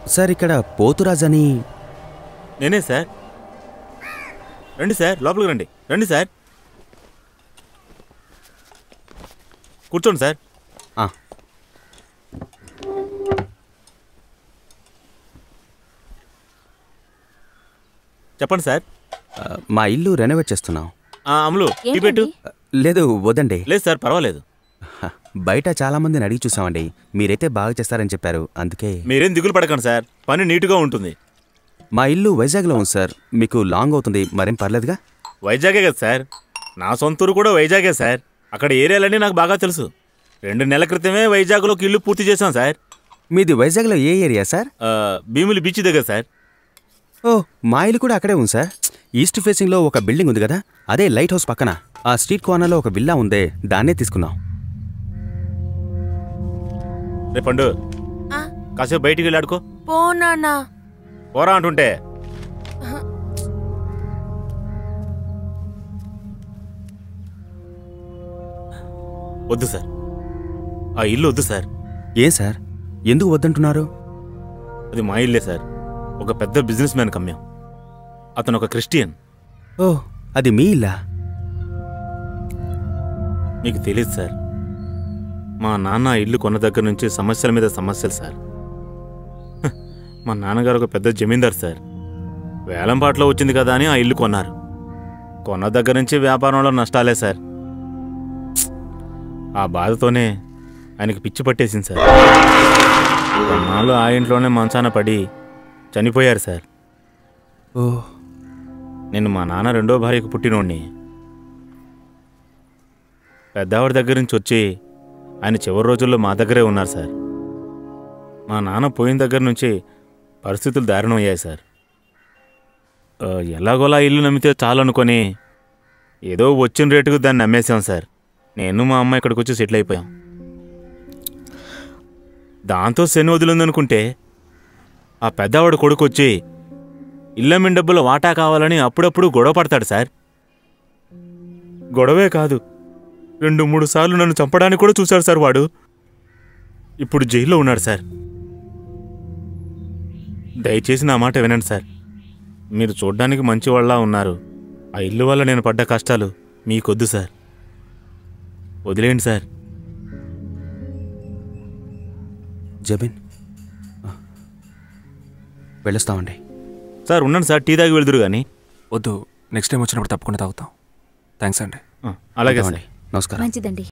Sir ఇక్కడ పోతురాజ్ అని నేనే సార్ రండి సార్ లోపలికి రండి రండి సార్ కూర్చోండి సార్ ఆ, చెప్పండి సార్ ఆ, మా ఇల్లు రెనోవేట్ చేస్తున్నాం ఆ, అమలు టీ పెట్టు ఆ, లేదు వద్దండి లేదు సార్ పర్వాలేదు హ, బయట చాలా మందిని అడిగి చూసామండి మీరైతే బాగా చేస్తారని చెప్పారు అందుకే మీరేం దిగులు పడకండి సార్ పని నీట్గా ఉంటుంది మా ఇల్లు వైజాగ్లో ఉంది సార్ మీకు లాంగ్ అవుతుంది మరేం పర్లేదుగా వైజాగే కదా సార్ నా సొంత ఊరు కూడా వైజాగే సార్ అక్కడ ఏరియాలన్నీ నాకు బాగా తెలుసు రెండు నెలల క్రితమే వైజాగ్లోకి ఇల్లు పూర్తి చేశాం సార్ మీది వైజాగ్లో ఏ ఏరియా సార్ ఆ, భీములి బీచ్ దగ్గర సార్ ఓ మా ఇల్లు కూడా అక్కడే ఉంది సార్ ఈస్ట్ ఫేసింగ్లో ఒక బిల్డింగ్ ఉంది కదా అదే లైట్ హౌస్ పక్కన ఆ స్ట్రీట్ కార్నర్లో ఒక విల్లా ఉందే దాన్నే తీసుకున్నాం రే పండు ఆ, కాసేపు బయటికి వెళ్ళి ఆడుకో పో నాన్న పోరా అంటుంటే వద్దు సార్ ఆ ఇల్లు వద్దు సార్ ఏం సార్ ఎందుకు వద్దంటున్నారు అది మా ఇల్లే సార్ ఒక పెద్ద బిజినెస్ మ్యాన్ కమ్యాం అతను ఒక క్రిస్టియన్ ఓ అది మీ ఇల్లా మీకు తెలియదు సార్ మా నాన్న ఆ ఇల్లు కొన్న దగ్గర నుంచి సమస్యల మీద సమస్యలు సార్ హ, మా నాన్నగారు ఒక పెద్ద జమీందార్ సార్ వేలంపాట్లో వచ్చింది కదా అని ఆ ఇల్లు కొన్నారు కొన్న దగ్గర నుంచి వ్యాపారంలో నష్టాలే సార్ ఆ బాధతోనే ఆయనకి పిచ్చి పట్టేసింది సార్ కొన్నాళ్ళు ఆ ఇంట్లోనే మంచాన పడి చనిపోయారు సార్ ఓ నేను మా నాన్న రెండో భార్యకు పుట్టినోడిని పెద్దావిడ దగ్గర నుంచి వచ్చి ఆయన చివరి రోజుల్లో మా దగ్గరే ఉన్నారు సార్ మా నాన్న పోయిన దగ్గర నుంచి పరిస్థితులు దారుణం అయ్యాయి సార్ ఆ, ఎలాగోలా ఇల్లు నమ్మితే చాలనుకొని ఏదో వచ్చిన రేటుకు దాన్ని నమ్మేశాం సార్ నేను మా అమ్మ ఇక్కడికి వచ్చి సెటిల్ అయిపోయాం దాంతో శని వదిలిందనుకుంటే ఆ పెద్దవాడు కొడుకు వచ్చి ఇల్లమ్మిన డబ్బుల వాటా కావాలని అప్పుడప్పుడు గొడవ పడతాడు సార్ గొడవే కాదు రెండు మూడు సార్లు నన్ను చంపడానికి కూడా చూశాడు సార్ వాడు ఇప్పుడు జైల్లో ఉన్నాడు సార్ దయచేసి నా మాట వినండి సార్ మీరు చూడ్డానికి మంచి వాళ్ళ ఉన్నారు ఆ ఇల్లు వల్ల నేను పడ్డ కష్టాలు మీకొద్దు సార్ వదిలేయండి సార్ జబిన్ ఆ. వెళ్ళొస్తామండి సార్ ఉండండి సార్ టీ తాగి వెళ్దురు కానీ వద్దు నెక్స్ట్ టైం వచ్చినప్పుడు తప్పకుండా తాగుతాం థ్యాంక్స్ అండి అలాగే సార్ ఉంటామండి. నమస్కారం మంచిదండి